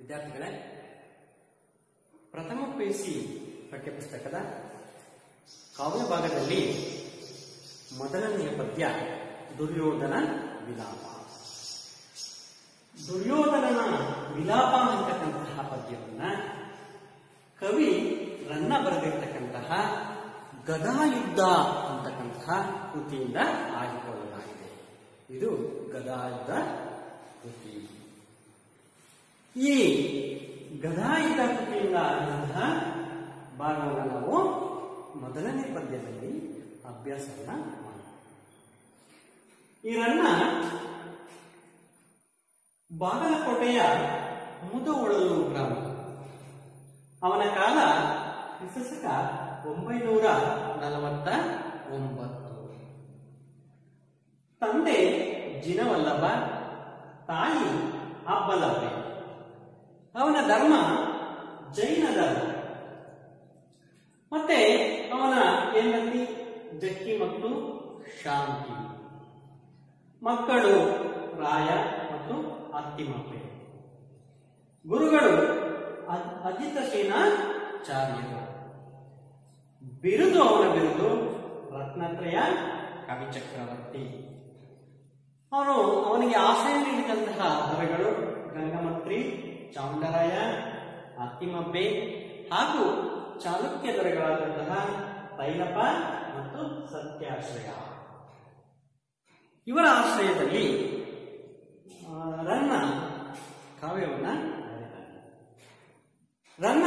ವಿದ್ಯಾರ್ಥಿಗಳೇ ಪ್ರಥಮ P C ಪಠ್ಯಪುಸ್ತಕದ ಕಾವ್ಯ ಭಾಗದಲ್ಲಿ ಮೊದಲನೆಯ ಪದ್ಯ ದುರ್ಯೋಧನ ವಿಲಾಪ ದುರ್ಯೋಧನನ ವಿಲಾಪ ಅಂತಕ್ಕಂತಹ ಪದ್ಯವನ್ನ ಕವಿ ರನ್ನ ಬರೆದಿರ್ತಕ್ಕಂತಹ ಗದಾಯುದ್ಧ ಅಂತಕ್ಕಂತಹ ಕೃತಿಯಿಂದ ಆಯ್ದುಕೊಳ್ಳಲಾಗಿದೆ ಇದು ಗದಾಯುದ್ಧ ಕೃತಿ ಈ ಗದಾಯುಧ ಕೃತಿಯಿಂದ ಆದಂತಹ ಭಾಗವನ್ನು ನಾವು ಮೊದಲನೇ ಪದ್ಯದಲ್ಲಿ ಅಭ್ಯಾಸವನ್ನ ಮಾಡೋಣ ಈ ರನ್ನ ಬಾಗಲಕೋಟೆಯ ಮುದೊಳಲು ಗ್ರಾಮ ಅವನ ಕಾಲ ಕ್ರಿಸ್ತಶಕ ಒಂಬೈನೂರ ನಲವತ್ತ ಒಂಬತ್ತು ತಂದೆ ಜಿನವಲ್ಲಭ ತಾಯಿ ಅಬ್ಬಲಭೆ ಅವನ ಧರ್ಮ ಜೈನ ಧರ್ಮ ಮತ್ತೆ ಅವನ ಹೆಂಡತಿ ಜಕ್ಕಿ ಮತ್ತು ಶಾಂತಿ ಮಕ್ಕಳು ರಾಯ ಮತ್ತು ಅತ್ತಿಮಪ್ಪೆ ಗುರುಗಳು ಅ- ಅಜಿತ ಸೇನಾಚಾರ್ಯರು ಬಿರುದು ಅವನ ಬಿರುದು ರತ್ನತ್ರಯ ಕವಿ ಚಕ್ರವರ್ತಿ ಅವನು ಅವನಿಗೆ ಆಶ್ರಯ ನೀಡಿದಂತಹ ದೊರೆಗಳು ಗಂಗಮತ್ರಿ ಚಾಮುಂಡರಾಯ ಅತ್ತಿಮಬ್ಬೆ ಹಾಗೂ ಚಾಲುಕ್ಯ ದೊರೆಗಳಾದಂತಹ ತೈಲಪ ಮತ್ತು ಸತ್ಯಾಶ್ರಯ ಇವರ ಆಶ್ರಯದಲ್ಲಿ ಆ, ರನ್ನ ಕಾವ್ಯವನ್ನ ಬರೆದಾನೆ. ರನ್ನ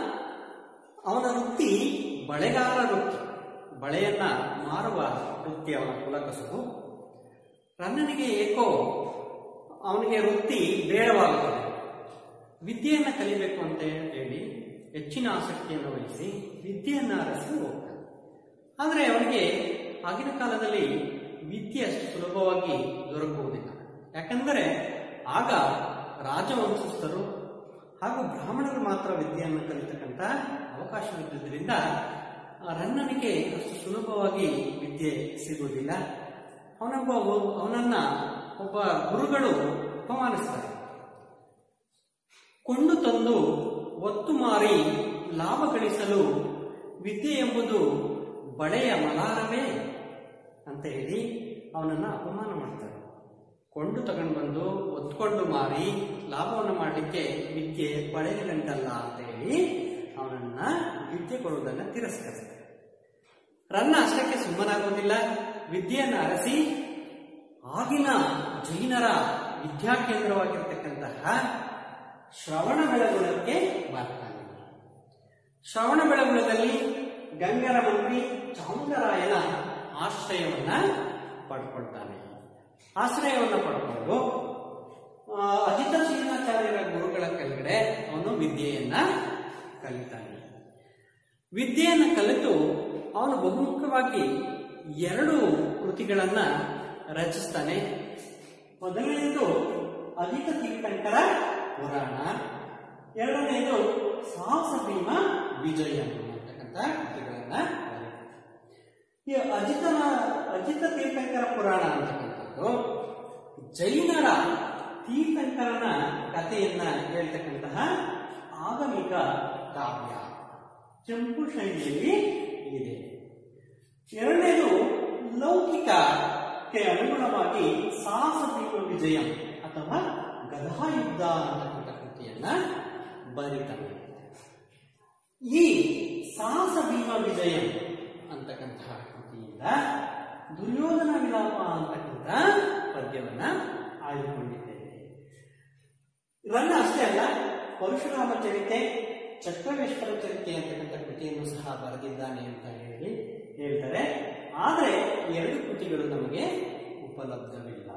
ಅವನ ವೃತ್ತಿ ಬಳೆಗಾರ ವೃತ್ತಿ ಬಳೆಯನ್ನ ಮಾರುವ ವೃತ್ತಿ ಅವನ ಕುಲಕಸುಬು ರನ್ನನಿಗೆ ಏಕೋ ಅವನಿಗೆ ವೃತ್ತಿ ಬೇಡವಾಗುತ್ತದೆ ವಿದ್ಯೆಯನ್ನ ಕಲಿಬೇಕು ಅಂತ ಹೇಳಿ ಹೆಚ್ಚಿನ ಆಸಕ್ತಿಯನ್ನು ವಹಿಸಿ ವಿದ್ಯೆಯನ್ನ ಅರಸಿ ಹೋಗ್ತಾನೆ ಆದರೆ ಅವನಿಗೆ ಆಗಿನ ಕಾಲದಲ್ಲಿ ವಿದ್ಯೆ ಅಷ್ಟು ಸುಲಭವಾಗಿ ದೊರಕುವುದಿಲ್ಲ ಯಾಕಂದರೆ ಆಗ ರಾಜವಂಶಸ್ಥರು ಹಾಗೂ ಬ್ರಾಹ್ಮಣರು ಮಾತ್ರ ವಿದ್ಯೆಯನ್ನು ಕಲಿತಕ್ಕಂಥ ಅವಕಾಶವಿದ್ದುದರಿಂದ ಆ ರನ್ನನಿಗೆ ಅಷ್ಟು ಸುಲಭವಾಗಿ ವಿದ್ಯೆ ಸಿಗುವುದಿಲ್ಲ ಅವನೊಬ್ಬ ಅವನನ್ನ ಒಬ್ಬ ಗುರುಗಳು ಅಪಮಾನಿಸ್ತಾರೆ ಕೊಂಡು ತಂದು ಒತ್ತು ಮಾರಿ ಲಾಭ ಗಳಿಸಲು ವಿದ್ಯೆ ಎಂಬುದು ಬಳೆಯ ಮಲಾರವೇ ಅಂತ ಹೇಳಿ ಅವನನ್ನ ಅಪಮಾನ ಮಾಡ್ತಾರೆ ಕೊಂಡು ತಗೊಂಡು ಬಂದು ಒತ್ಕೊಂಡು ಮಾರಿ ಲಾಭವನ್ನು ಮಾಡಲಿಕ್ಕೆ ವಿದ್ಯೆ ಬಳೆಯ ಗಂಟಲ್ಲ ಅಂತ ಹೇಳಿ ಅವನನ್ನ ವಿದ್ಯೆ ಕೊಡುವುದನ್ನ ತಿರಸ್ಕರಿಸ್ತಾರೆ ರನ್ನ ಅಷ್ಟಕ್ಕೆ ಸುಮ್ಮನಾಗೋದಿಲ್ಲ ವಿದ್ಯೆಯನ್ನು ಅರಸಿ ಆಗಿನ ಜೈನರ ವಿದ್ಯಾಕೇಂದ್ರವಾಗಿರ್ತಕ್ಕಂತಹ ಶ್ರವಣ ಬೆಳಗುಳಕ್ಕೆ ಬರ್ತಾನೆ ಶ್ರವಣ ಬೆಳಗುಳದಲ್ಲಿ ಗಂಗರ ಮಂತ್ರಿ ಚಾಮುಂಡರಾಯನ ಆಶ್ರಯವನ್ನ ಪಡ್ಕೊಳ್ತಾನೆ ಆಶ್ರಯವನ್ನ ಪಡ್ಕೊಂಡು ಆ, ಅಜಿತ ಶ್ರೀನಾಚಾರ್ಯರ ಗುರುಗಳ ಕೆಳಗಡೆ ಅವನು ವಿದ್ಯೆಯನ್ನ ಕಲಿತಾನೆ ವಿದ್ಯೆಯನ್ನು ಕಲಿತು ಅವನು ಬಹುಮುಖ್ಯವಾಗಿ ಎರಡು ಕೃತಿಗಳನ್ನ ರಚಿಸ್ತಾನೆ ಮೊದಲನೆಯದು ಅಜಿತ ತೀರ್ಥಂಕರ ಪುರಾಣ ಎರಡನೆಯದು ಸಾಹಸ ಭೀಮ ವಿಜಯ ಅಂತಕ್ಕಂಥ ಕೃತಿಗಳನ್ನ ಬರೀತಾನೆ. ಈ ಅಜಿತನ ಅಜಿತ ತೀರ್ಥಂಕರ ಪುರಾಣ ಅಂತಕ್ಕಂಥದ್ದು ಜೈನರ ತೀರ್ಥಂಕರನ ಕಥೆಯನ್ನ ಹೇಳ್ತಕ್ಕಂತಹ ಆಗಮಿಕ ಕಾವ್ಯ ಚಂಪು ಶೈಲಿಯಲ್ಲಿ ಇದೆ ಎರಡನೇದು ಲೌಕಿಕಕ್ಕೆ ಅನುಗುಣವಾಗಿ ಸಾಹಸ ಭೀಮ ವಿಜಯ ಅಥವಾ ಗದಾಯುದ್ಧ ಅಂತಕ್ಕಂಥ ಕೃತಿಯನ್ನ ಬರೀತಾನೆ ಈ ಸಾಹಸ ಭೀಮ ವಿಜಯ ಅಂತಕ್ಕಂತಹ ಕೃತಿಯಿಂದ ದುರ್ಯೋಧನ ವಿಲಾಪ ಅಂತಕ್ಕಂಥ ಪದ್ಯವನ್ನ ಆಯ್ದುಕೊಂಡಿದ್ದೇವೆ ರನ್ನ ಅಷ್ಟೇ ಅಲ್ಲ ಪರಶುರಾಮ ಚರಿತೆ ಚಕ್ರವೇಶ್ವರ ಚರಿತೆ ಅಂತಕ್ಕಂಥ ಕೃತಿಯನ್ನು ಸಹ ಬರೆದಿದ್ದಾನೆ ಅಂತ ಹೇಳಿ ಹೇಳ್ತಾರೆ ಆದರೆ ಎರಡು ಕೃತಿಗಳು ನಮಗೆ ಉಪಲಬ್ಧವಿಲ್ಲ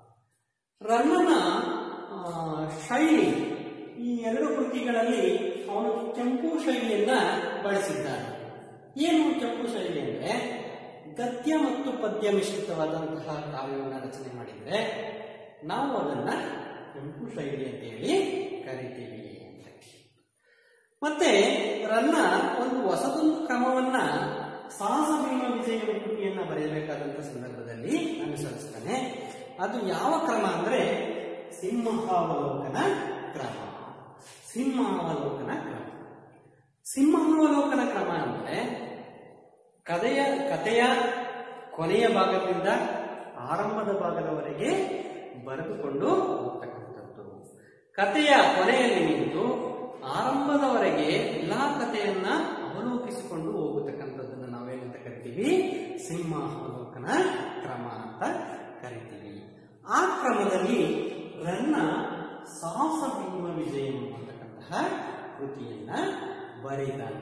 ರನ್ನನ ಆ, ಶೈಲಿ ಈ ಎರಡು ಕೃತಿಗಳಲ್ಲಿ ಅವನು ಚಂಪು ಶೈಲಿಯನ್ನ ಬಳಸಿದ್ದಾನೆ ಏನು ಚಂಪು ಶೈಲಿ ಅಂದ್ರೆ ಗದ್ಯ ಮತ್ತು ಪದ್ಯ ಮಿಶ್ರಿತವಾದಂತಹ ಕಾವ್ಯವನ್ನು ರಚನೆ ಮಾಡಿದ್ರೆ ನಾವು ಅದನ್ನ ಚಂಪು ಶೈಲಿ ಅಂತ ಹೇಳಿ ಕರಿತೀವಿ ಅಂತ ಮತ್ತೆ ರನ್ನ ಒಂದು ಹೊಸದೊಂದು ಕ್ರಮವನ್ನ ಸಾಹಸ ಭೀಮ ವಿಜಯ ಕೃತಿಯನ್ನ ಬರೆಯಬೇಕಾದಂತ ಸಂದರ್ಭದಲ್ಲಿ ಅನುಸರಿಸ್ತಾನೆ ಅದು ಯಾವ ಕ್ರಮ ಅಂದ್ರೆ ಸಿಂಹಾವಲೋಕನ ಕ್ರಮ ಸಿಂಹಾವಲೋಕನ ಕ್ರಮ ಸಿಂಹಾವಲೋಕನ ಕ್ರಮ ಅಂದ್ರೆ ಕಥೆಯ ಕಥೆಯ ಕೊನೆಯ ಭಾಗದಿಂದ ಆರಂಭದ ಭಾಗದವರೆಗೆ ಬರೆದುಕೊಂಡು ಹೋಗ್ತಕ್ಕಂಥದ್ದು ಕಥೆಯ ಕೊನೆಯಲ್ಲಿ ನಿಂತು ಆರಂಭದವರೆಗೆ ಎಲ್ಲಾ ಕಥೆಯನ್ನ ಅವಲೋಕಿಸಿಕೊಂಡು ಹೋಗತಕ್ಕಂಥದ್ದನ್ನ ನಾವೇನಂತ ಕರಿತೀವಿ ಸಿಂಹಾವಲೋಕನ ಕ್ರಮ ಅಂತ ಕರಿತೀವಿ ಆ ಕ್ರಮದಲ್ಲಿ ರನ್ನ ಸಾಹಸ ಭೀಮ ವಿಜಯ ಅಂತಕ್ಕಂತಹ ಕೃತಿಯನ್ನ ಬರೆದಿದ್ದಾನೆ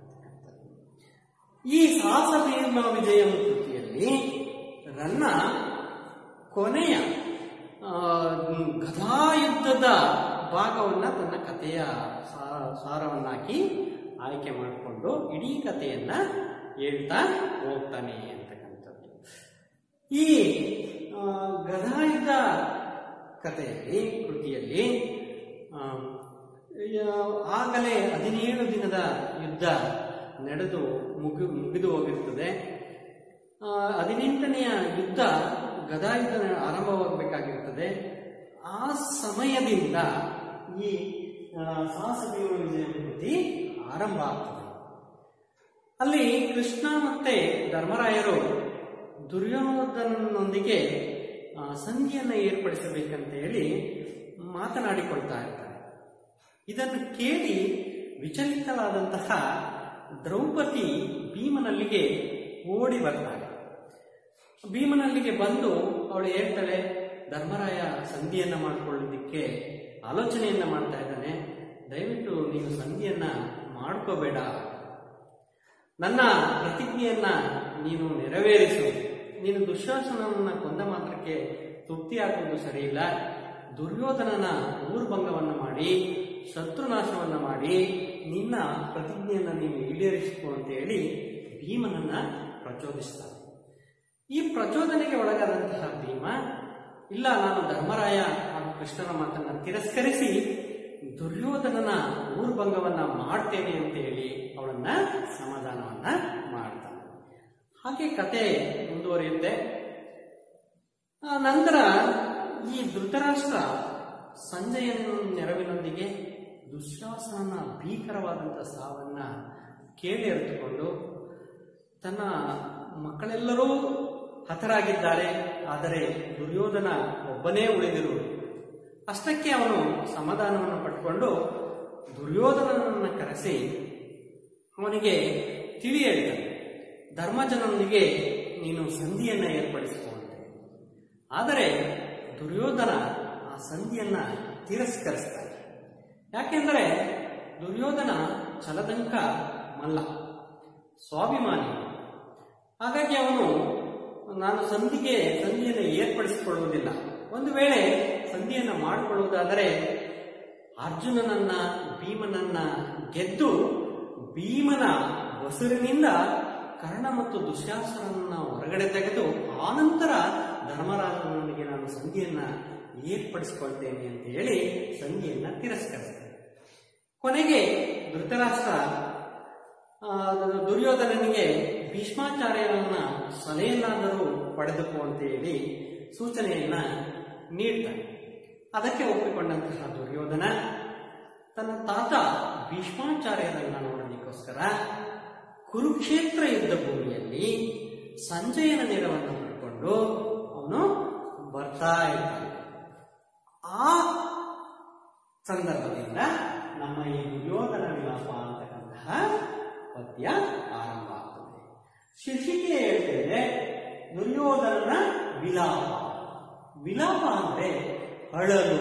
ಈ ಸಾಹಸ ಭೀಮ ವಿಜಯ ಕೃತಿಯಲ್ಲಿ ರನ್ನ ಕೊನೆಯ ಆ, ಗದಾಯುದ್ಧದ ಭಾಗವನ್ನ ತನ್ನ ಕಥೆಯ ಸಾ- ಸಾರವನ್ನಾಕಿ ಆಯ್ಕೆ ಮಾಡಿಕೊಂಡು ಇಡೀ ಕಥೆಯನ್ನ ಹೇಳ್ತಾ ಹೋಗ್ತಾನೆ ಅಂತಕ್ಕಂಥದ್ದು ಈ ಆ, ಗದಾಯುದ್ಧ ಕಥೆಯಲ್ಲಿ ಕೃತಿಯಲ್ಲಿ ಆ, ಯ- ಆಗಲೇ ಹದಿನೇಳು ದಿನದ ಯುದ್ಧ ನಡೆದು ಮುಗಿ ಮುಗಿದು ಹೋಗಿರ್ತದೆ ಆ, ಹದಿನೆಂಟನೆಯ ಯುದ್ಧ ಗದಾಯುದ್ಧ ಆರಂಭವಾಗಬೇಕಾಗಿರ್ತದೆ ಆ ಸಮಯದಿಂದ ಈ ಆ, ಸಾಹಸ ಭೀಮ ವಿಜಯ ಕೃತಿ ಆರಂಭ ಆಗ್ತದೆ ಅಲ್ಲಿ ಕೃಷ್ಣ ಮತ್ತೆ ಧರ್ಮರಾಯರು ದುರ್ಯೋಧನನೊಂದಿಗೆ ಆ, ಸಂಧಿಯನ್ನ ಏರ್ಪಡಿಸಬೇಕಂತ ಹೇಳಿ ಮಾತನಾಡಿಕೊಳ್ತಾ ಇರ್ತಾರೆ ಇದನ್ನು ಕೇಳಿ ವಿಚಲಿತಳಾದಂತಹ ದ್ರೌಪದಿ ಭೀಮನಲ್ಲಿಗೆ ಓಡಿ ಬರ್ತಾಳೆ ಭೀಮನಲ್ಲಿಗೆ ಬಂದು ಅವಳು ಹೇಳ್ತಾಳೆ ಧರ್ಮರಾಯ ಸಂಧಿಯನ್ನ ಮಾಡಿಕೊಳ್ಳೋದಿಕ್ಕೆ ಆಲೋಚನೆಯನ್ನ ಮಾಡ್ತಾ ಇದ್ದಾನೆ ದಯವಿಟ್ಟು ನೀನು ಸಂಧಿಯನ್ನ ಮಾಡ್ಕೋಬೇಡ ನನ್ನ ಪ್ರತಿಜ್ಞೆಯನ್ನ ನೀನು ನೆರವೇರಿಸು ನೀನು ದುಶ್ಯಾಸನವನ್ನ ಕೊಂದ ಮಾತ್ರಕ್ಕೆ ತೃಪ್ತಿ ಹಾಕುವುದು ಸರಿಯಿಲ್ಲ ದುರ್ಯೋಧನನ ಊರ್ಭಂಗವನ್ನ ಮಾಡಿ ಶತ್ರುನಾಶವನ್ನ ಮಾಡಿ ನಿನ್ನ ಪ್ರತಿಜ್ಞೆಯನ್ನ ನೀನು ಈಡೇರಿಸಿಕೊ ಅಂತ ಹೇಳಿ ಭೀಮನನ್ನ ಪ್ರಚೋದಿಸ್ತಾನೆ ಈ ಪ್ರಚೋದನೆಗೆ ಒಳಗಾದಂತಹ ಭೀಮ ಇಲ್ಲ ನಾನು ಧರ್ಮರಾಯ ಹಾಗೂ ಕೃಷ್ಣನ ಮಾತನ್ನ ತಿರಸ್ಕರಿಸಿ ದುರ್ಯೋಧನನ ಊರ್ಭಂಗವನ್ನ ಮಾಡ್ತೇನೆ ಅಂತ ಹೇಳಿ ಅವಳನ್ನ ಸಮಾಧಾನವನ್ನ ಮಾಡ್ತಾನೆ ಹಾಗೆ ಕತೆ ಮುಂದುವರಿಯುತ್ತೆ ಆ ನಂತರ ಈ ಧೃತರಾಷ್ಟ್ರ ಸಂಜಯನ ನೆರವಿನೊಂದಿಗೆ ದುಶ್ಯಾಸನ ಭೀಕರವಾದಂತಹ ಸಾವನ್ನ ಕೇಳಿ ಅರಿತುಕೊಂಡು ತನ್ನ ಮಕ್ಕಳೆಲ್ಲರೂ ಹತರಾಗಿದ್ದಾರೆ ಆದರೆ ದುರ್ಯೋಧನ ಒಬ್ಬನೇ ಉಳಿದಿರುವುದು ಅಷ್ಟಕ್ಕೆ ಅವನು ಸಮಾಧಾನವನ್ನು ಪಟ್ಟುಕೊಂಡು ದುರ್ಯೋಧನನನ್ನು ಕರೆಸಿ ಅವನಿಗೆ ತಿಳಿ ಹೇಳ್ತಾನೆ ಧರ್ಮಜನೊಂದಿಗೆ ನೀನು ಸಂಧಿಯನ್ನ ಏರ್ಪಡಿಸಿಕೊಂಡೆ ಆದರೆ ದುರ್ಯೋಧನ ಆ ಸಂಧಿಯನ್ನ ತಿರಸ್ಕರಿಸ್ತಾನೆ ಯಾಕೆಂದರೆ ದುರ್ಯೋಧನ ಛಲದಂಕ ಮಲ್ಲ ಸ್ವಾಭಿಮಾನಿ ಹಾಗಾಗಿ ಅವನು ನಾನು ಸಂಧಿಗೆ ಸಂಧಿಯನ್ನು ಏರ್ಪಡಿಸಿಕೊಳ್ಳುವುದಿಲ್ಲ ಒಂದು ವೇಳೆ ಸಂಧಿಯನ್ನು ಮಾಡಿಕೊಳ್ಳುವುದಾದರೆ ಅರ್ಜುನನನ್ನ ಭೀಮನನ್ನ ಗೆದ್ದು ಭೀಮನ ಬಸುರಿನಿಂದ ಕರ್ಣ ಮತ್ತು ದುಶ್ಯಾಸನನ್ನ ಹೊರಗಡೆ ತೆಗೆದು ಆನಂತರ ಧರ್ಮರಾಜನೊಂದಿಗೆ ನಾನು ಸಂಧಿಯನ್ನ ಏರ್ಪಡಿಸಿಕೊಳ್ತೇನೆ ಅಂತ ಹೇಳಿ ಸಂಧಿಯನ್ನ ತಿರಸ್ಕರಿಸ್ತೇನೆ ಕೊನೆಗೆ ಧೃತರಾಷ್ಟ್ರ ಆ, ದುರ್ಯೋಧನನಿಗೆ ಭೀಷ್ಮಾಚಾರ್ಯರನ್ನ ಸಲಹೆಯನ್ನಾದರೂ ಪಡೆದುಕೋ ಅಂತ ಹೇಳಿ ಸೂಚನೆಯನ್ನ ನೀಡ್ತಾನೆ ಅದಕ್ಕೆ ಒಪ್ಪಿಕೊಂಡಂತಹ ದುರ್ಯೋಧನ ತನ್ನ ತಾತ ಭೀಷ್ಮಾಚಾರ್ಯರನ್ನ ನೋಡಲಿಕ್ಕೋಸ್ಕರ ಕುರುಕ್ಷೇತ್ರ ಯುದ್ಧ ಭೂಮಿಯಲ್ಲಿ ಸಂಜಯನ ನೆರವನ್ನು ಪಡ್ಕೊಂಡು ಅವನು ಬರ್ತಾ ಇದ್ದಾನೆ ಆ ಸಂದರ್ಭದಿಂದ ನಮ್ಮ ಈ ದುರ್ಯೋಧನ ವಿಲಾಪ ಅಂತಕ್ಕಂತಹ ಪದ್ಯ ಆರಂಭ ಆಗ್ತದೆ ಶೀರ್ಷಿಕೆ ಹೇಳ್ತೇವೆ ದುರ್ಯೋಧನನ ವಿಲಾಪ ವಿಲಾಪ ಅಂದ್ರೆ ಅಳಲು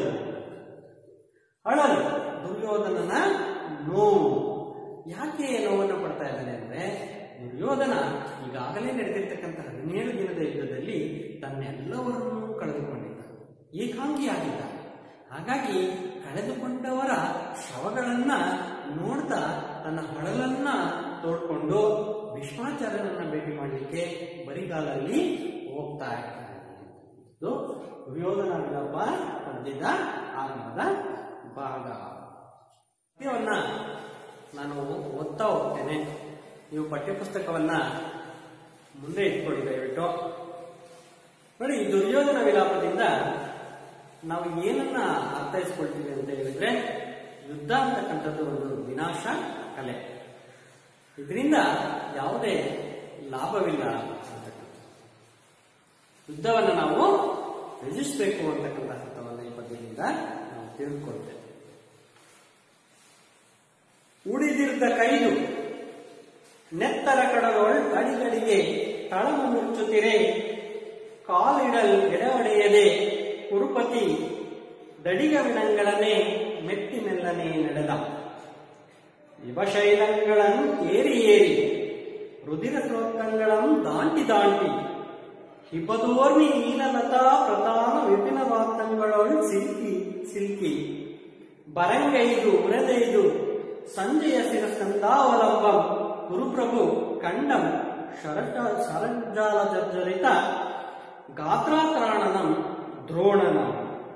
ಅಳಲು ದುರ್ಯೋಧನನ ನೋವು ಯಾಕೆ ನೋವನ್ನು ಪಡ್ತಾ ಇದ್ದಾನೆ ಅಂದ್ರೆ ದುರ್ಯೋಧನ ಈಗಾಗಲೇ ನಡೆದಿರ್ತಕ್ಕಂಥ ಹದಿನೇಳು ದಿನದ ಯುದ್ಧದಲ್ಲಿ ತನ್ನೆಲ್ಲವರನ್ನೂ ಕಳೆದುಕೊಂಡಿದ್ದ ಏಕಾಂಗಿಯಾಗಿದ್ದ ಹಾಗಾಗಿ ಕಳೆದುಕೊಂಡವರ ಶವಗಳನ್ನ ನೋಡ್ತಾ ತನ್ನ ಹಳಲನ್ನ ತೋಡ್ಕೊಂಡು ಭೀಷ್ಮಾಚಾರ್ಯರನ್ನ ಭೇಟಿ ಮಾಡಲಿಕ್ಕೆ ಬರಿಗಾಲಲ್ಲಿ ಹೋಗ್ತಾ ಇದ್ದಾನೆ ಇದು ದುರ್ಯೋಧನ ವಿಲಾಪ ಪದ್ಯದ ಆರಂಭದ ಭಾಗ ಪದ್ಯವನ್ನ ನಾನು ಓದ್ತಾ ಹೋಗ್ತೇನೆ ನೀವು ಪಠ್ಯಪುಸ್ತಕವನ್ನ ಮುಂದೆ ಇಟ್ಕೊಳ್ಳಿ ದಯವಿಟ್ಟು ನೋಡಿ ಈ ದುರ್ಯೋಧನ ವಿಲಾಪದಿಂದ ನಾವು ಏನನ್ನ ಅರ್ಥೈಸ್ಕೊಳ್ತೀವಿ ಅಂತ ಹೇಳಿದ್ರೆ ಯುದ್ಧ ಅಂತಕ್ಕಂಥದ್ದು ಒಂದು ವಿನಾಶ ಕಲೆ ಇದರಿಂದ ಯಾವುದೇ ಲಾಭವಿಲ್ಲ ಅಂತಕ್ಕಂಥದ್ದು ಯುದ್ಧವನ್ನು ನಾವು ತ್ಯಜಿಸಬೇಕು ಅಂತಕ್ಕಂಥ ಅರ್ಥವನ್ನು ಈ ಪದ್ಯದಿಂದ ನಾವು ತಿಳಿದುಕೊಳ್ತೇವೆ ಉಳಿದಿದ್ದ ಕೈದು ನೆತ್ತರ ಕಡಲೊಳ್ ಅಡಿಗಡಿಗೆ ತಳಮ ಮುಚ್ಚುತ್ತಿರೆ ಕಾಲಿಡಲ್ ಎಡವಡೆಯದೆ ಕುರುಪತಿ ದಡಿಗ ವಿಣಂಗಳನ್ನೇ ಮೆಟ್ಟಿ ಮೆಲ್ಲನೆ ನಡೆದ ಯುವಶೈಲಗಳನ್ನು ಏರಿ ಏರಿ ರುದಿರ ಸ್ರೋತಗಳನ್ನು ದಾಂಟಿ ದಾಂಟಿ ಹಿಬ್ಬದೋರ್ನಿ ನೀಲಲತಾ ಪ್ರಧಾನ ವಿಪಿನ ವಾರ್ತಂಗಳೊಳ್ ಸಿಲ್ಕಿ ಸಿಲ್ಕಿ ಬರಂಗೈದು ಉರದೈದು ಸಂಜೆಯ ಶಿರಸ್ಕಂದಾವಲಂಬಂ ಗುರುಪ್ರಭು ಕಂಡಂ ಶರಜ ಸರಂಜಾಲ ಜರ್ಜರಿತ ಗಾತ್ರಾತ್ರಾಣನಂ ದ್ರೋಣನಂ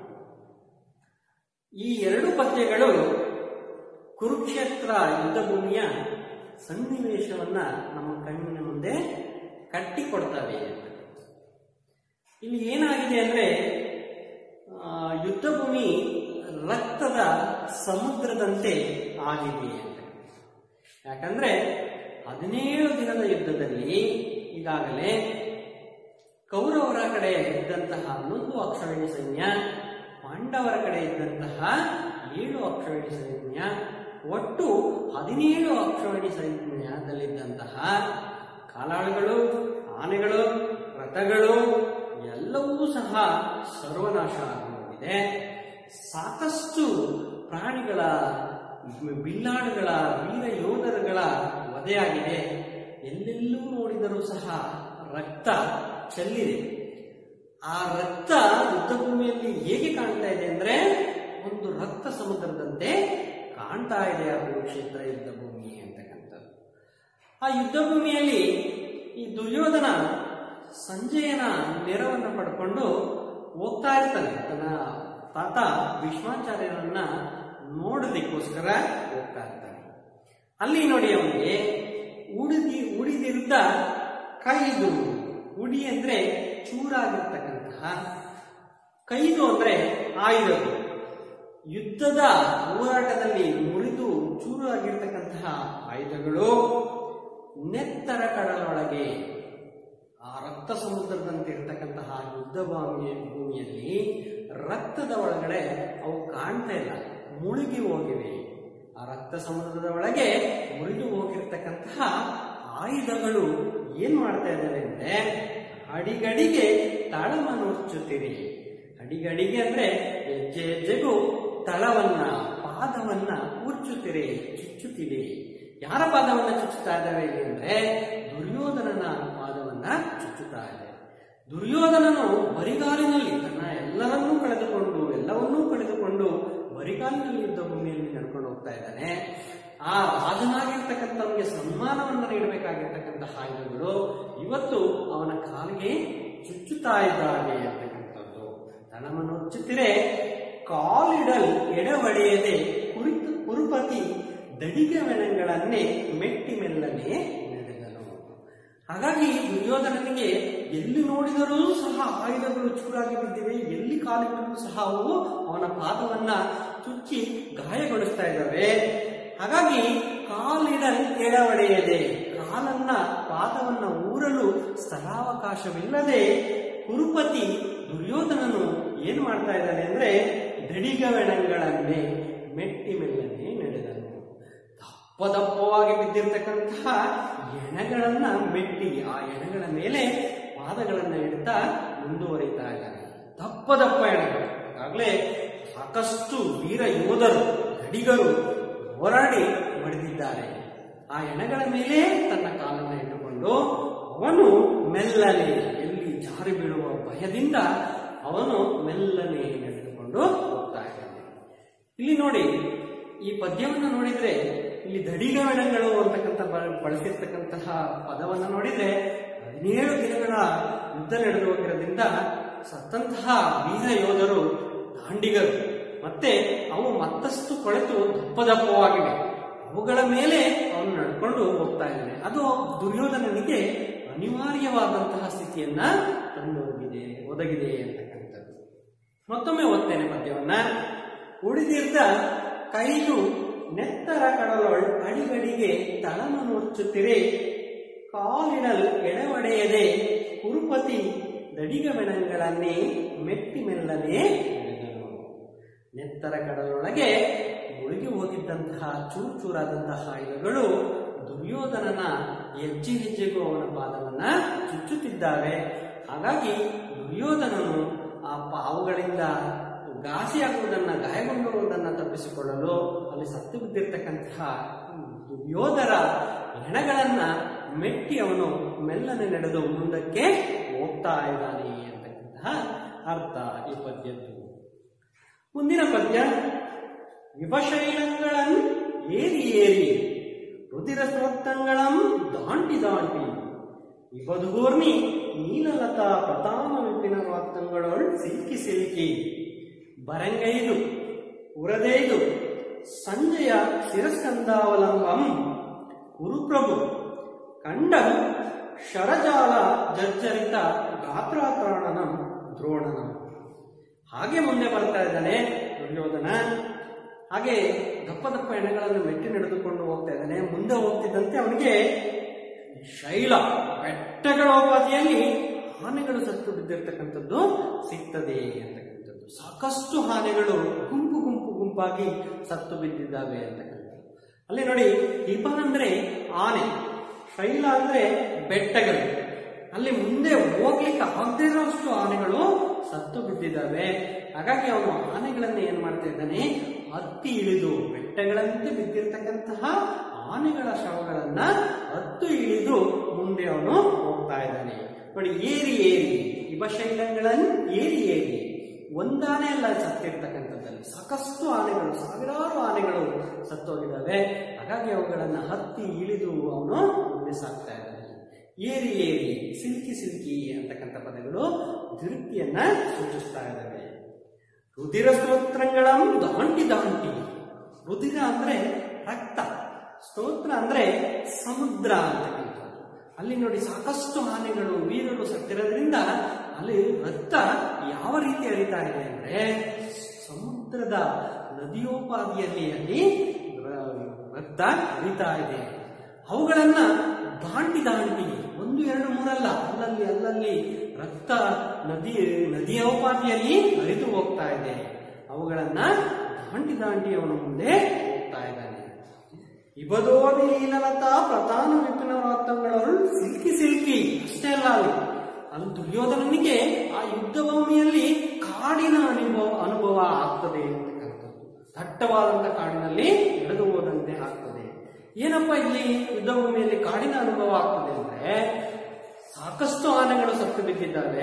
ಈ ಎರಡು ಪದ್ಯಗಳು ಕುರುಕ್ಷೇತ್ರ ಯುದ್ಧ ಭೂಮಿಯ ಸನ್ನಿವೇಶವನ್ನ ನಮ್ಮ ಕಣ್ಣಿನ ಮುಂದೆ ಕಟ್ಟಿಕೊಡ್ತವೆ ಇಲ್ಲಿ ಏನಾಗಿದೆ ಅಂದ್ರೆ ಆ, ಯುದ್ಧ ಭೂಮಿ ರಕ್ತದ ಸಮುದ್ರದಂತೆ ಆಗಿದೆ ಅಂತ ಯಾಕಂದ್ರೆ ಹದಿನೇಳು ದಿನದ ಯುದ್ಧದಲ್ಲಿ ಈಗಾಗಲೇ ಕೌರವರ ಕಡೆ ಇದ್ದಂತಹ ಹನ್ನೊಂದು ಅಕ್ಷರಣಿ ಸೈನ್ಯ ಪಾಂಡವರ ಕಡೆ ಇದ್ದಂತಹ ಏಳು ಅಕ್ಷರಣಿ ಸೈನ್ಯ ಒಟ್ಟು ಹದಿನೇಳು ಅಕ್ಷರಣಿ ಸೈನ್ಯದಲ್ಲಿದ್ದಂತಹ ಕಾಲಾಳುಗಳು ಆನೆಗಳು ರಥಗಳು ಎಲ್ಲವೂ ಸಹ ಸರ್ವನಾಶ ಆಗಿದೆ ಸಾಕಷ್ಟು ಪ್ರಾಣಿಗಳ ಬಿಲ್ಲಾಡುಗಳ ವೀರ ಯೋಧರುಗಳ ವಧೆಯಾಗಿದೆ ಎಲ್ಲೆಲ್ಲೂ ನೋಡಿದರೂ ಸಹ ರಕ್ತ ಚೆಲ್ಲಿದೆ ಆ ರಕ್ತ ಯುದ್ಧ ಭೂಮಿಯಲ್ಲಿ ಹೇಗೆ ಕಾಣ್ತಾ ಇದೆ ಅಂದ್ರೆ ಒಂದು ರಕ್ತ ಸಮುದ್ರದಂತೆ ಕಾಣ್ತಾ ಇದೆ ಆ ಕುರುಕ್ಷೇತ್ರ ಯುದ್ಧ ಭೂಮಿ ಅಂತಕ್ಕಂಥದ್ದು ಆ ಯುದ್ಧ ಭೂಮಿಯಲ್ಲಿ ಈ ದುರ್ಯೋಧನ ಸಂಜಯನ ನೆರವನ್ನು ಪಡ್ಕೊಂಡು ಹೋಗ್ತಾ ಇರ್ತಾನೆ ತನ್ನ ತಾತ ಭೀಷ್ಮಾಚಾರ್ಯರನ್ನ ನೋಡೋದಕ್ಕೋಸ್ಕರ ಹೋಗ್ತಾ ಇರ್ತಾನೆ ಅಲ್ಲಿ ನೋಡಿ ಅವನಿಗೆ ಉಳಿದಿ ಉಳಿದಿದ್ದ ಕೈದು ಉಡಿ ಅಂದ್ರೆ ಚೂರಾಗಿರ್ತಕ್ಕಂತಹ ಕೈದು ಅಂದ್ರೆ ಆಯುಧಗಳು ಯುದ್ಧದ ಹೋರಾಟದಲ್ಲಿ ಮುರಿದು ಚೂರು ಆಗಿರ್ತಕ್ಕಂತಹ ಆಯುಧಗಳು ನೆತ್ತರ ಕಡಲೊಳಗೆ ಆ ರಕ್ತ ಸಮುದ್ರದಂತೆ ಇರ್ತಕ್ಕಂತಹ ಯುದ್ಧ ಭೂಮಿಯ ಭೂಮಿಯಲ್ಲಿ ರಕ್ತದ ಒಳಗಡೆ ಅವು ಕಾಣ್ತಾ ಇಲ್ಲ ಮುಳುಗಿ ಹೋಗಿವೆ ಆ ರಕ್ತ ಸಮುದ್ರದ ಒಳಗೆ ಮುರಿದು ಹೋಗಿರ್ತಕ್ಕಂತಹ ಆಯುಧಗಳು ಏನ್ ಮಾಡ್ತಾ ಇದ್ದಾವೆ ಅಂದ್ರೆ ಅಡಿಗಡಿಗೆ ತಳಮ ನುಚ್ಚುತ್ತೀರಿ ಅಡಿಗಡಿಗೆ ಅಂದ್ರೆ ಹೆಜ್ಜೆ ಹೆಜ್ಜೆಗೂ ತಳವನ್ನ ಪಾದವನ್ನ ಉಚ್ಚುತ್ತಿರೆ ಚುಚ್ಚುತ್ತಿದೆ ಯಾರ ಪಾದವನ್ನ ಚುಚ್ಚುತ್ತಾ ಇದ್ದಾವೆ ಇಲ್ಲಿ ಅಂದ್ರೆ ದುರ್ಯೋಧನನ ಪಾದವನ್ನ ಚುಚ್ಚುತ್ತಾ ಇದೆ ದುರ್ಯೋಧನನು ಬರಿಗಾಲಿನಲ್ಲಿ ತನ್ನ ಎಲ್ಲರನ್ನೂ ಕಳೆದುಕೊಂಡು ಎಲ್ಲವನ್ನೂ ಕಳೆದುಕೊಂಡು ಬರಿಗಾಲಿನಲ್ಲಿ ಯುದ್ಧ ಭೂಮಿಯಲ್ಲಿ ನಡ್ಕೊಂಡು ಹೋಗ್ತಾ ಇದ್ದಾನೆ ಆ ರಾಜನಾಗಿರ್ತಕ್ಕಂಥವನಿಗೆ ಸನ್ಮಾನವನ್ನು ನೀಡಬೇಕಾಗಿರ್ತಕ್ಕಂತಹ ಆಯುಧಗಳು ಇವತ್ತು ಅವನ ಕಾಲಿಗೆ ಚುಚ್ಚುತ್ತಾ ಇದ್ದಾವೆ ಅಂತಕ್ಕಂಥದ್ದು ತನವನ್ನು ಉಚ್ಚುತ್ತಿರೆ ಕಾಲಿಡಲ್ ಎಡವಡೆಯದೆ ಕುರಿತು ಕುರುಪತಿ ದಡಿಗವೆಣಗಳನ್ನೇ ಮೆಟ್ಟಿ ಮೆಲ್ಲನೆ ನಡೆದನು ಹಾಗಾಗಿ ದುರ್ಯೋಧನನಿಗೆ ಎಲ್ಲಿ ನೋಡಿದರೂ ಸಹ ಆಯುಧಗಳು ಚೂರಾಗಿ ಬಿದ್ದಿವೆ ಎಲ್ಲಿ ಕಾಲಿಟ್ಟರೂ ಸಹ ಅವು ಅವನ ಪಾದವನ್ನ ಚುಚ್ಚಿ ಗಾಯಗೊಳಿಸ್ತಾ ಇದ್ದಾವೆ ಹಾಗಾಗಿ ಕಾಲಿಡಲ್ ಎಡವಡೆಯದೆ ಕಾಲನ್ನ ಪಾದವನ್ನ ಊರಲು ಸ್ಥಳಾವಕಾಶವಿಲ್ಲದೆ ಕುರುಪತಿ ದುರ್ಯೋಧನನು ಏನ್ ಮಾಡ್ತಾ ಇದ್ದಾನೆ ಅಂದ್ರೆ ದಡಿಗವೆಣಗಳನ್ನೇ ಮೆಟ್ಟಿ ಮೆಲ್ಲನೆ ನಡೆದನು ದಪ್ಪ ದಪ್ಪವಾಗಿ ಬಿದ್ದಿರ್ತಕ್ಕಂತಹ ಎಣಗಳನ್ನ ಮೆಟ್ಟಿ ಆ ಎಣಗಳ ಮೇಲೆ ಪಾದಗಳನ್ನ ಇಡ್ತಾ ಮುಂದುವರಿತಾ ಇದ್ದಾನೆ ದಪ್ಪ ದಪ್ಪ ಎಣಗಳು ಈಗಾಗಲೇ ಸಾಕಷ್ಟು ವೀರ ಯೋಧರು ಗಡಿಗರು ಹೋರಾಡಿ ಮಡಿದಿದ್ದಾರೆ ಆ ಎಣಗಳ ಮೇಲೆ ತನ್ನ ಕಾಲನ್ನು ಇಟ್ಟುಕೊಂಡು ಅವನು ಮೆಲ್ಲನೆ ಎಲ್ಲಿ ಜಾರಿ ಬೀಳುವ ಭಯದಿಂದ ಅವನು ಮೆಲ್ಲನೆ ನಡೆದುಕೊಂಡು ಹೋಗ್ತಾ ಇದ್ದಾನೆ ಇಲ್ಲಿ ನೋಡಿ ಈ ಪದ್ಯವನ್ನು ನೋಡಿದ್ರೆ ಇಲ್ಲಿ ದಡಿಗವೆಣಗಳು ಅಂತಕ್ಕಂಥ ಬ- ಬಳಸಿರ್ತಕ್ಕಂತಹ ಪದವನ್ನು ನೋಡಿದ್ರೆ ಹದಿನೇಳು ದಿನಗಳ ಯುದ್ಧ ನಡೆದು ಹೋಗಿರೋದ್ರಿಂದ ಸತ್ತಂತಹ ವೀರ ಯೋಧರು ದಾಂಡಿಗರು ಮತ್ತೆ ಅವು ಮತ್ತಷ್ಟು ಕೊಳೆತು ದಪ್ಪ ದಪ್ಪವಾಗಿವೆ ಅವುಗಳ ಮೇಲೆ ಅವನು ನಡ್ಕೊಂಡು ಹೋಗ್ತಾ ಇದ್ದಾನೆ ಅದು ದುರ್ಯೋಧನನಿಗೆ ಅನಿವಾರ್ಯವಾದಂತಹ ಸ್ಥಿತಿಯನ್ನ ತಂದು ಹೋಗಿದೆ ಒದಗಿದೆ ಅಂತಕ್ಕಂಥದ್ದು ಮತ್ತೊಮ್ಮೆ ಓದ್ತೇನೆ ಪದ್ಯವನ್ನ ಉಳಿದಿದ್ದ ಕೈದು ನೆತ್ತರ ಕಡಲೊಳ್ ಅಡಿಗಡಿಗೆ ತಳನು ಮುಚ್ಚುತ್ತಿರೆ ಕಾಲಿನಲ್ ಎಡವಡೆಯದೆ ಕುರುಪತಿ ದಡಿಗವೆಣಗಳನ್ನೇ ಮೆಟ್ಟಿ ಮೆಲ್ಲನೆ ನಡೆದನು ನೆತ್ತರ ಕಡಲೊಳಗೆ ಮುಳುಗಿ ಹೋಗಿದ್ದಂತಹ ಚೂರು ಚೂರಾದಂತಹ ಎಲೆಗಳು ದುರ್ಯೋಧನನ ಹೆಜ್ಜೆ ಹೆಜ್ಜೆಗೂ ಅವನ ಪಾದವನ್ನ ಚುಚ್ಚುತ್ತಿದ್ದಾವೆ ಹಾಗಾಗಿ ದುರ್ಯೋಧನನು ಆ ಪ- ಅವುಗಳಿಂದ ಘಾಸಿಯಾಗುವುದನ್ನ ಗಾಯಗೊಂಡಿರುವುದನ್ನ ತಪ್ಪಿಸಿಕೊಳ್ಳಲು ಅಲ್ಲಿ ಸತ್ತು ಬಿದ್ದಿರ್ತಕ್ಕಂತಹ ದುರ್ಯೋಧರ ಹೆಣಗಳನ್ನ ಮೆಟ್ಟಿ ಅವನು ಮೆಲ್ಲನೆ ನಡೆದು ಮುಂದಕ್ಕೆ ಹೋಗ್ತಾ ಇದ್ದಾನೆ ಅಂತಕ್ಕಂತಹ ಅರ್ಥ ಈ ಪದ್ಯದ್ದು ಮುಂದಿನ ಪದ್ಯ ವಿಭಶೈಲಂಗಳನ್ ಏರಿ ಏರಿ ರುದಿರ ಸ್ರೋತಂಗಳಂ ದಾಂಟಿ ದಾಂಟಿ ಇವಧೂರ್ಣಿ ನೀಲಲತಾ ಪ್ರತಾಮ ವಿಪಿನ ವಾತ್ತಂಗಳೊಳ್ ಸಿಲ್ಕಿ ಸಿಲ್ಕಿ ಬರಂಗೈದು ಉರದೈದು ಸಂಜೆಯ ಶಿರಸ್ಕಂದಾವಲಂಬಂ ಕುರುಪ್ರಭು ಕಂಡಂ ಶರಜಾಲ ಜರ್ಜರಿತ ಗಾತ್ರಾತ್ರಾಣನಂ ದ್ರೋಣನಂ ಹಾಗೆ ಮುಂದೆ ಬರ್ತಾ ಇದ್ದಾನೆ ದುರ್ಯೋಧನ ಹಾಗೆ ದಪ್ಪ ದಪ್ಪ ಎಣ್ಣೆಗಳನ್ನು ಮೆಟ್ಟಿ ನಡೆದುಕೊಂಡು ಹೋಗ್ತಾ ಇದ್ದಾನೆ ಮುಂದೆ ಹೋಗ್ತಿದ್ದಂತೆ ಅವನಿಗೆ ಶೈಲ ಬೆಟ್ಟಗಳ ಉಪಾಧಿಯಲ್ಲಿ ಆನೆಗಳು ಸತ್ತು ಬಿದ್ದಿರ್ತಕ್ಕಂಥದ್ದು ಸಿಗ್ತದೆ ಅಂತಕ್ಕಂಥದ್ದು ಸಾಕಷ್ಟು ಆನೆಗಳು ಗುಂಪು ಗುಂಪು ಗುಂಪಾಗಿ ಸತ್ತು ಬಿದ್ದಿದ್ದಾವೆ ಅಂತಕ್ಕಂಥದ್ದು ಅಲ್ಲಿ ನೋಡಿ ಹಿಮ ಅಂದ್ರೆ ಆನೆ ಶೈಲ ಅಂದ್ರೆ ಬೆಟ್ಟಗಳು ಅಲ್ಲಿ ಮುಂದೆ ಹೋಗ್ಲಿಕ್ಕೆ ಆಗದೇ ಇರೋಷ್ಟು ಆನೆಗಳು ಸತ್ತು ಬಿದ್ದಿದ್ದಾವೆ ಹಾಗಾಗಿ ಅವನು ಆನೆಗಳನ್ನ ಏನ್ ಮಾಡ್ತಾ ಇದ್ದಾನೆ ಹತ್ತಿ ಇಳಿದು ಬೆಟ್ಟಗಳಂತೆ ಬಿದ್ದಿರ್ತಕ್ಕಂತಹ ಆನೆಗಳ ಶವಗಳನ್ನ ಹತ್ತು ಇಳಿದು ಮುಂದೆ ಅವನು ಹೋಗ್ತಾ ಇದ್ದಾನೆ ನೋಡಿ ಏರಿ ಏರಿ ಇಬಶೈಲಗಳನ್ನು ಏರಿ ಏರಿ ಒಂದಾನೆ ಅಲ್ಲ ಸತ್ತಿರ್ತಕ್ಕಂಥದ್ದಲ್ಲಿ ಸಾಕಷ್ಟು ಆನೆಗಳು ಸಾವಿರಾರು ಆನೆಗಳು ಸತ್ತೋಗಿದ್ದಾವೆ ಹಾಗಾಗಿ ಅವುಗಳನ್ನ ಹತ್ತಿ ಇಳಿದು ಅವನು ಮುಂದೆ ಸಾಕ್ತಾ ಇದ್ದಾನೆ ಏರಿ ಏರಿ ಸಿಲ್ಕಿ ಸಿಲ್ಕಿ ಅಂತಕ್ಕಂಥ ಪದಗಳು ದುರುಕ್ತಿಯನ್ನ ಸೂಚಿಸ್ತಾ ಇದ್ದಾವೆ ರುದಿರ ಸ್ತೋತ್ರಗಳಂ ದಾಂಟಿ ದಾಂಟಿ ರುದಿರ ಅಂದ್ರೆ ರಕ್ತ ಸ್ತೋತ್ರ ಅಂದ್ರೆ ಸಮುದ್ರ ಅಂತಕ್ಕಂಥದ್ದು ಅಲ್ಲಿ ನೋಡಿ ಸಾಕಷ್ಟು ಆನೆಗಳು ವೀರರು ಸತ್ತಿರೋದ್ರಿಂದ ಅಲ್ಲಿ ರಕ್ತ ಯಾವ ರೀತಿ ಹರಿತಾ ಇದೆ ಅಂದ್ರೆ ಸಮುದ್ರದ ನದಿಯೋಪಾದಿಯಲ್ಲಿ ಅಲ್ಲಿ ರ- ರಕ್ತ ಹರಿತಾ ಇದೆ ಅವುಗಳನ್ನ ದಾಂಟಿ ದಾಂಟಿ ಒಂದು ಎರಡು ಮೂರಲ್ಲ ಅಲ್ಲಲ್ಲಿ ಅಲ್ಲಲ್ಲಿ ರಕ್ತ ನದಿ ನದಿಯೋಪಾದಿಯಲ್ಲಿ ಹರಿದು ಹೋಗ್ತಾ ಇದೆ ಅವುಗಳನ್ನ ದಾಂಟಿ ದಾಂಟಿ ಅವನು ಮುಂದೆ ಹೋಗ್ತಾ ಇದ್ದಾನೆ ಇವದೋದಿ ಲೀಲಲತಾ ಪ್ರಧಾನ ವಿಪಿನ ವ್ರತಗಳು ಸಿಲ್ಕಿ ಸಿಲ್ಕಿ ಅಷ್ಟೇ ಅಲ್ಲ ಅಲ್ಲಿ ಅಲ್ಲಿ ದುರ್ಯೋಧನನಿಗೆ ಆ ಯುದ್ಧ ಭೂಮಿಯಲ್ಲಿ ಕಾಡಿನ ಅನುಭವ ಅನುಭವ ಆಗ್ತದೆ ಅಂತಕ್ಕಂಥದ್ದು ದಟ್ಟವಾದಂತ ಕಾಡಿನಲ್ಲಿ ನಡೆದು ಹೋದಂತೆ ಆಗ್ತದೆ ಏನಪ್ಪ ಇಲ್ಲಿ ಯುದ್ಧ ಭೂಮಿಯಲ್ಲಿ ಕಾಡಿನ ಅನುಭವ ಆಗ್ತದೆ ಅಂದ್ರೆ ಸಾಕಷ್ಟು ಆನೆಗಳು ಸತ್ತು ಬಿದ್ದಿದ್ದಾವೆ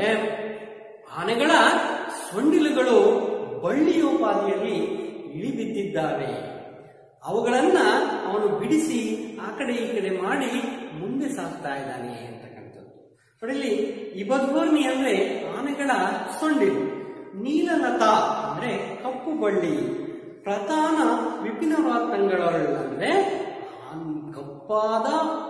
ಆನೆಗಳ ಸೊಂಡಿಲುಗಳು ಬಳ್ಳಿಯೋಪಾದಿಯಲ್ಲಿ ಇಳಿಬಿದ್ದಿದ್ದಾವೆ ಅವುಗಳನ್ನ ಅವನು ಬಿಡಿಸಿ ಆ ಕಡೆ ಈ ಕಡೆ ಮಾಡಿ ಮುಂದೆ ಸಾಗ್ತಾ ಇದ್ದಾನೆ ಅಂತಕ್ಕಂಥದ್ದು ನೋಡಿ ಇಲ್ಲಿ ಇಬದ್ವರ್ಣಿ ಅಂದ್ರೆ ಆನೆಗಳ ಸೊಂಡಿಲು ನೀಲಲತಾ ಅಂದ್ರೆ ಕಪ್ಪು ಬಳ್ಳಿ ಪ್ರಧಾನ ವಿಪಿನ ವಾತಂಗಳೊಳ್ ಅಂದ್ರೆ ಆ ಕಪ್ಪಾದ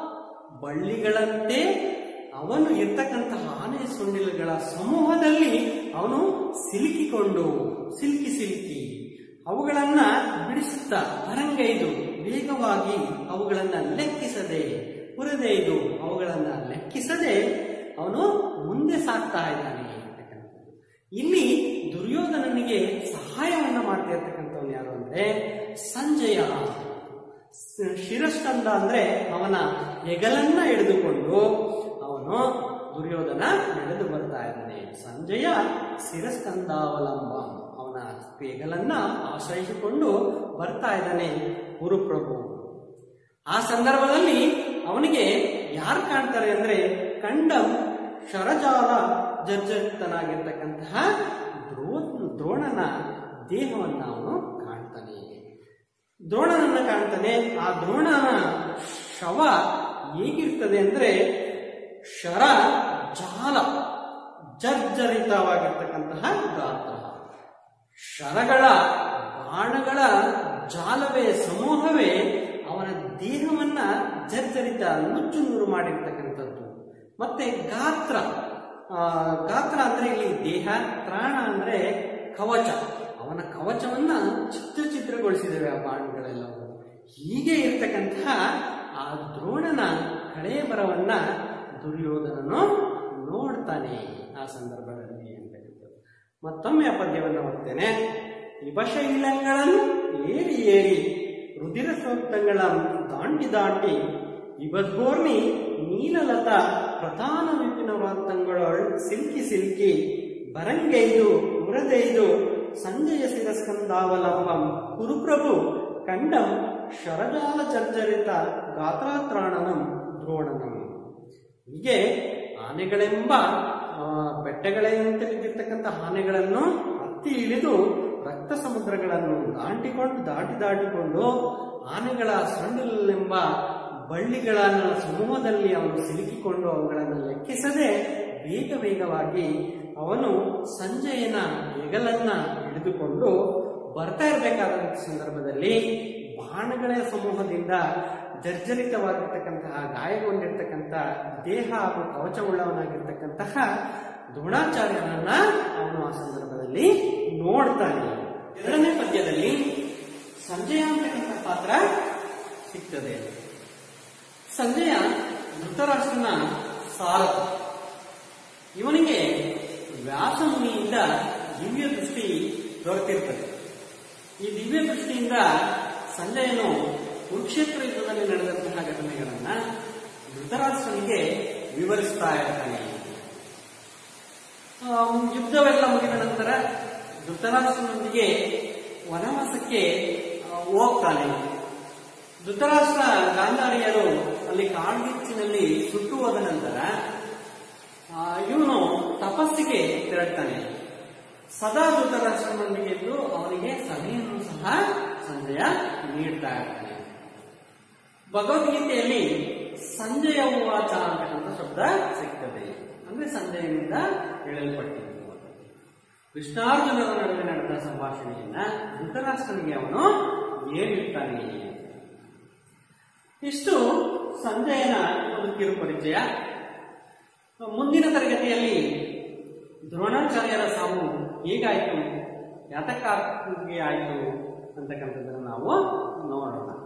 ಬಳ್ಳಿಗಳಂತೆ ಅವನು ಇರ್ತಕ್ಕಂತಹ ಆನೆ ಸೊಂಡಿಲುಗಳ ಸಮೂಹದಲ್ಲಿ ಅವನು ಸಿಲುಕಿಕೊಂಡು ಸಿಲ್ಕಿ ಸಿಲ್ಕಿ ಅವುಗಳನ್ನ ಬಿಡಿಸುತ್ತಾ ಹೊರಂಗೈದು ವೇಗವಾಗಿ ಅವುಗಳನ್ನ ಲೆಕ್ಕಿಸದೆ ಹುರಿದೈದು ಅವುಗಳನ್ನ ಲೆಕ್ಕಿಸದೆ ಅವನು ಮುಂದೆ ಸಾಗ್ತಾ ಇದ್ದಾನೆ ಅಂತಕ್ಕಂಥದ್ದು. ಇಲ್ಲಿ ದುರ್ಯೋಧನನಿಗೆ ಸಹಾಯವನ್ನ ಮಾಡ್ತಾ ಇರ್ತಕ್ಕಂಥವನು ಯಾರು ಅಂದ್ರೆ ಸಂಜಯ ಸ- ಶಿರಸ್ಕಂದ ಅಂದ್ರೆ ಅವನ ಹೆಗಲನ್ನ ಹಿಡಿದುಕೊಂಡು ಅವನು ದುರ್ಯೋಧನ ನಡೆದು ಬರ್ತಾ ಇದ್ದಾನೆ ಸಂಜಯ ಶಿರಸ್ಕಂದಾವಲಂಬ ಅವನ ಹೆಗಲನ್ನ ಆಶ್ರಯಿಸಿಕೊಂಡು ಬರ್ತಾ ಇದ್ದಾನೆ ಗುರುಪ್ರಭು ಆ ಸಂದರ್ಭದಲ್ಲಿ ಅವನಿಗೆ ಯಾರು ಕಾಣ್ತಾರೆ ಅಂದ್ರೆ ಕಂಡಂ ಶರಜಾಲ ಜರ್ಜರಿತನಾಗಿರ್ತಕ್ಕಂತಹ ದ್ರೋ ದ್ರೋಣನ ದೇಹವನ್ನ ಅವನು ಕಾಣ್ತಾನೆ ದ್ರೋಣನನ್ನ ಕಾಣ್ತಾನೆ ಆ ದ್ರೋಣನ ಶವ ಹೇಗಿರ್ತದೆ ಅಂದ್ರೆ ಶರ ಜಾಲ ಜರ್ಜರಿತವಾಗಿರ್ತಕ್ಕಂತಹ ಗಾತ್ರ ಶರಗಳ ಬಾಣಗಳ ಜಾಲವೇ ಸಮೂಹವೇ ಅವನ ದೇಹವನ್ನ ಜರ್ಜರಿತ ನುಚ್ಚು ನೂರು ಮಾಡಿರ್ತಕ್ಕಂಥದ್ದು ಮತ್ತೆ ಗಾತ್ರ ಆ, ಗಾತ್ರ ಅಂದ್ರೆ ಇಲ್ಲಿ ದೇಹ ತ್ರಾಣ ಅಂದ್ರೆ ಕವಚ ಅವನ ಕವಚವನ್ನ ಚಿತ್ರ ಚಿತ್ರಗೊಳಿಸಿದ್ದೇವೆ ಆ ಬಾಣಗಳೆಲ್ಲವೂ ಹೀಗೆ ಇರ್ತಕ್ಕಂತಹ ಆ ದ್ರೋಣನ ಹಳೆ ಬರವನ್ನ ದುರ್ಯೋಧನನು ನೋಡ್ತಾನೆ ಆ ಸಂದರ್ಭದಲ್ಲಿ ಅಂತಕ್ಕಂಥದ್ದು ಮತ್ತೊಮ್ಮೆ ಆ ಪದ್ಯವನ್ನು ಓದ್ತೇನೆ ವಿಭಶೈಲಗಳನ್ನು ಏರಿ ಏರಿ ರುದಿರ ಸೂಕ್ತಗಳ ದಾಂಡಿ ದಾಂಡಿ ಇವದ್ಗೋರ್ನಿ ನೀಲಲತ ಪ್ರಧಾನ ವಿಪಿನ ವೃತ್ತಗಳೊಳ್ ಸಿಲ್ಕಿ ಸಿಲ್ಕಿ ಬರಂಗೈದು ಮುರದೈದು ಸಂಜಯ ಶಿರಸ್ಕಂದಾವಲಂಬಂ ಕುರುಪ್ರಭು ಕಂಡಂ ಶರಜಾಲ ಚರ್ಚರಿತ ಗಾತ್ರಾತ್ರಾಣನಂ ದ್ರೋಣನಂ ಹೀಗೆ ಆನೆಗಳೆಂಬ ಆ, ಬೆಟ್ಟಗಳೆಂತ ಬಿದ್ದಿರ್ತಕ್ಕಂಥ ಆನೆಗಳನ್ನು ಹತ್ತಿ ಇಳಿದು ರಕ್ತ ಸಮುದ್ರಗಳನ್ನು ದಾಟಿಕೊಂಡು ದಾಟಿ ದಾಟಿಕೊಂಡು ಆನೆಗಳ ಸೊಂಡಿಲೆಂಬ ಬಳ್ಳಿಗಳ ಸಮೂಹದಲ್ಲಿ ಅವನು ಸಿಲುಕಿಕೊಂಡು ಅವುಗಳನ್ನು ಲೆಕ್ಕಿಸದೆ ವೇಗ ವೇಗವಾಗಿ ಅವನು ಸಂಜಯನ ಹೆಗಲನ್ನ ಹಿಡಿದುಕೊಂಡು ಬರ್ತಾ ಇರಬೇಕಾದ ಸಂದರ್ಭದಲ್ಲಿ ಬಾಣಗಳ ಸಮೂಹದಿಂದ ಜರ್ಜರಿತವಾಗಿರ್ತಕ್ಕಂತಹ ಗಾಯಗೊಂಡಿರ್ತಕ್ಕಂಥ ದೇಹ ಹಾಗೂ ಕವಚವುಳ್ಳವನಾಗಿರ್ತಕ್ಕಂತಹ ದ್ರೋಣಾಚಾರ್ಯನನ್ನ ಅವನು ಆ ಸಂದರ್ಭದಲ್ಲಿ ನೋಡ್ತಾನೆ ಎರಡನೇ ಪದ್ಯದಲ್ಲಿ ಸಂಜಯ ಅಂತಕ್ಕಂಥ ಪಾತ್ರ ಸಿಗ್ತದೆ ಸಂಜಯ ಧೃತರಾಷ್ಟ್ರನ ಸಾರಥ ಇವನಿಗೆ ವ್ಯಾಸ ಮುನಿಯಿಂದ ದಿವ್ಯ ದೃಷ್ಟಿ ದೊರೆತಿರ್ತದೆ ಈ ದಿವ್ಯ ದೃಷ್ಟಿಯಿಂದ ಸಂಜಯನು ಕುರುಕ್ಷೇತ್ರ ಯುದ್ಧದಲ್ಲಿ ನಡೆದಂತಹ ಘಟನೆಗಳನ್ನ ಧೃತರಾಷ್ಟ್ರನಿಗೆ ವಿವರಿಸ್ತಾ ಇರ್ತಾನೆ ಆ, ಯುದ್ಧವೆಲ್ಲ ಮುಗಿದ ನಂತರ ಧೃತರಾಷ್ಟ್ರನೊಂದಿಗೆ ವನವಾಸಕ್ಕೆ ಆ, ಹೋಗ್ತಾನೆ ಧೃತರಾಷ್ಟ್ರ ಗಾಂಧಾರಿಯರು ಅಲ್ಲಿ ಕಾಡ್ಗಿಚ್ಚಿನಲ್ಲಿ ಸುಟ್ಟು ಹೋದ ನಂತರ ಇವನು ತಪಸ್ಸಿಗೆ ತೆರಳ್ತಾನೆ ಸದಾ ಧೃತರಾಷ್ಟ್ರನೊಂದಿಗೆ ಇದ್ದು ಅವನಿಗೆ ಸಭೆಯನ್ನು ಸಹ ಸಂಜಯ ನೀಡ್ತಾ ಇರ್ತಾನೆ ಭಗವದ್ಗೀತೆಯಲ್ಲಿ ಸಂಜಯ ಉವಾಚ ಅಂತಕ್ಕಂಥ ಶಬ್ದ ಸಿಗ್ತದೆ ಅಂದ್ರೆ ಸಂಜಯನಿಂದ ಹೇಳಲ್ಪಟ್ಟಿದ್ದು ಕೃಷ್ಣಾರ್ಜುನರ ನಡುವೆ ನಡೆದ ಸಂಭಾಷಣೆಯನ್ನ ಧೃತರಾಷ್ಟ್ರನಿಗೆ ಅವನು ಹೇಳಿರ್ತಾನೆ ಇಷ್ಟು ಸಂಜಯನ ಒಂದು ಕಿರು ಪರಿಚಯ ಮುಂದಿನ ತರಗತಿಯಲ್ಲಿ ದ್ರೋಣಾಚಾರ್ಯರ ಸಾವು ಹೇಗಾಯಿತು ಯಾತಕ್ಕಾಗಿ ಆಯಿತು ಅಂತಕ್ಕಂಥದ್ದನ್ನು ನಾವು ನೋಡೋಣ